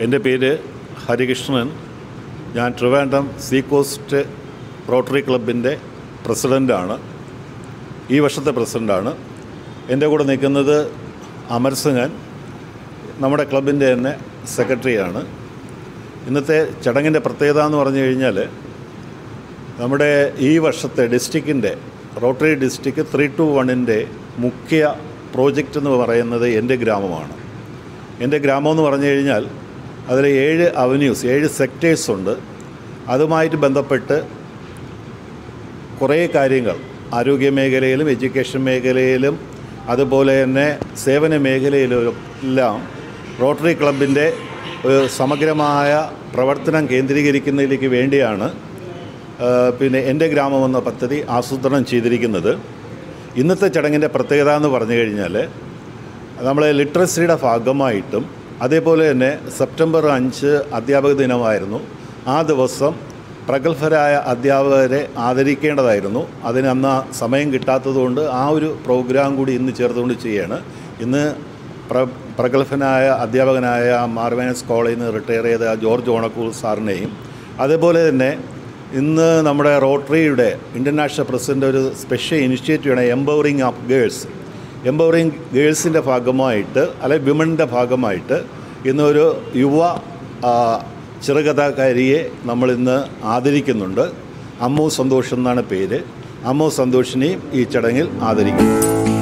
എൻ്റെ പേര് ഹരികൃഷ്ണൻ ഞാൻ ട്രിവാൻഡ്രം സീ കോസ്റ്റ് റോട്ടറി ക്ലബിൻ്റെ പ്രസിഡൻ്റാണ് ഈ വർഷത്തെ പ്രസിഡൻ്റാണ് എൻ്റെ കൂടെ നിൽക്കുന്നത് അമർ സിംഗൻ നമ്മുടെ ക്ലബിൻ്റെ തന്നെ സെക്രട്ടറിയാണ് ഇന്നത്തെ ചടങ്ങിൻ്റെ പ്രത്യേകത എന്ന് പറഞ്ഞു കഴിഞ്ഞാൽ നമ്മുടെ ഈ വർഷത്തെ ഡിസ്ട്രിക്റ്റിൻ്റെ റോട്ടറി ഡിസ്ട്രിക്റ്റ് ത്രീ ടു വണ്ണിൻ്റെ മുഖ്യ പ്രോജക്റ്റ് എന്ന് പറയുന്നത് എൻ്റെ ഗ്രാമമാണ് എൻ്റെ ഗ്രാമം എന്ന് പറഞ്ഞു കഴിഞ്ഞാൽ അതിൽ ഏഴ് അവന്യൂസ് ഏഴ് സെക്ടേഴ്സ് ഉണ്ട് അതുമായിട്ട് ബന്ധപ്പെട്ട് കുറേ കാര്യങ്ങൾ ആരോഗ്യ മേഖലയിലും എഡ്യൂക്കേഷൻ മേഖലയിലും അതുപോലെ തന്നെ സേവന മേഖലയിലും എല്ലാം റോട്ടറി ക്ലബിൻ്റെ ഒരു സമഗ്രമായ പ്രവർത്തനം കേന്ദ്രീകരിക്കുന്നതിലേക്ക് വേണ്ടിയാണ് ആ, പിന്നെ എൻ്റെ ഗ്രാമം എന്ന പദ്ധതി ആസൂത്രണം ചെയ്തിരിക്കുന്നത് ഇന്നത്തെ ചടങ്ങിൻ്റെ പ്രത്യേകത എന്ന് പറഞ്ഞു കഴിഞ്ഞാൽ നമ്മൾ ലിറ്ററസിയുടെ ഭാഗമായിട്ടും അതേപോലെ തന്നെ സെപ്റ്റംബർ അഞ്ച് അധ്യാപക ദിനമായിരുന്നു ആ ദിവസം പ്രഗത്ഭരായ അധ്യാപകരെ ആദരിക്കേണ്ടതായിരുന്നു അതിന് അന്ന് ആ സമയം കിട്ടാത്തതുകൊണ്ട് ആ ഒരു പ്രോഗ്രാം കൂടി ഇന്ന് ചേർത്തുകൊണ്ട് ചെയ്യാണ് ഇന്ന് പ്ര പ്രഗത്ഭനായ അധ്യാപകനായ മാർവേനസ് കോളേജിൽ നിന്ന് റിട്ടയർ ചെയ്ത ജോർജ് ഓണക്കൂർ സാറിനെയും അതേപോലെ തന്നെ ഇന്ന് നമ്മുടെ റോട്ടറിയുടെ ഇൻ്റർനാഷണൽ പ്രസിഡൻ്റ് ഒരു സ്പെഷ്യൽ ഇനിഷ്യേറ്റീവാണ് എംപവറിങ് ഓഫ് ഗേൾസ് എംപവറിങ് ഗേൾസിൻ്റെ ഭാഗമായിട്ട് അല്ലെങ്കിൽ വിമണിൻ്റെ ഭാഗമായിട്ട് ഇന്നൊരു യുവ ആ, ചെറുകഥാകാരിയെ നമ്മളിന്ന് ആദരിക്കുന്നുണ്ട് അമ്മു സന്തോഷ് എന്നാണ് പേര് അമ്മു സന്തോഷിനെയും ഈ ചടങ്ങിൽ ആദരിക്കുന്നു